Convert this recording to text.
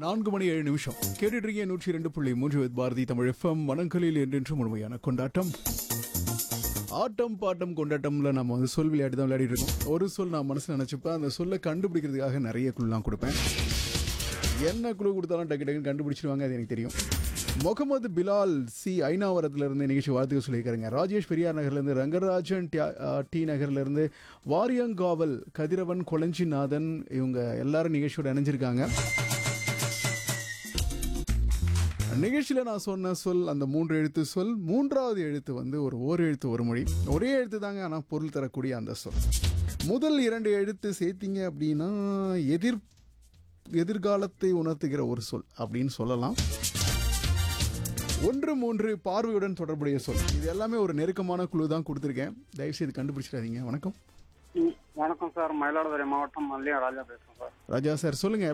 நான்கு மணி ஏழு நிமிஷம் கேட்டுட்டு இருக்கீங்க நூற்றி ரெண்டு புள்ளி மூன்று வித் பாரதி தமிழ் எஃப்எம் மனங்களில் என்றென்றும் முழுமையான கொண்டாட்டம் ஆட்டம் பாட்டம் கொண்டாட்டம்ல நம்ம வந்து சொல் விளையாட்டு தான் விளையாடிட்டு இருக்கோம் ஒரு சொல் நான் மனசுல நினைச்சுப்பேன் அந்த சொல்லை கண்டுபிடிக்கிறதுக்காக நிறைய குழுலாம் கொடுப்பேன் என்ன குழு கொடுத்தாலும் டக்கு டக்குன்னு கண்டுபிடிச்சிருவாங்க அது எனக்கு தெரியும் முகமது பிலால் சி ஐநாவரத்துல இருந்து நிகழ்ச்சி வாழ்த்துக்கள் சொல்லியிருக்காருங்க ராஜேஷ் பெரியார் நகர்ல இருந்து ரங்கராஜன் டியா- ஆ, டி நகர்ல இருந்து வாரியங்காவல் கதிரவன் கொளஞ்சிநாதன் இவங்க எல்லாரும் நிகழ்ச்சியோட இணைஞ்சிருக்காங்க நிகழ்ச்சியில் நான் சொன்ன சொல் அந்த மூன்று எழுத்து சொல் மூன்றாவது எழுத்து வந்து ஒரு ஓர் எழுத்து ஒரு மொழி ஒரே எழுத்து தாங்க ஆனால் பொருள் தரக்கூடிய அந்த சொல் முதல் இரண்டு எழுத்து சேர்த்தீங்க அப்படின்னா எதிர் எதிர்காலத்தை உணர்த்துகிற ஒரு சொல் அப்படின்னு சொல்லலாம் ஒன்று மூன்று பார்வையுடன் தொடர்புடைய சொல் இது எல்லாமே ஒரு நெருக்கமான குழு தான் கொடுத்துருக்கேன் தயவுசெய்து கண்டுபிடிச்சிடாதீங்க வணக்கம் ம், வணக்கம் சார் மயிலாடுதுறை மாவட்டம் மல்லியா ராஜா பேசுறேன் சார் ராஜா சார் சொல்லுங்க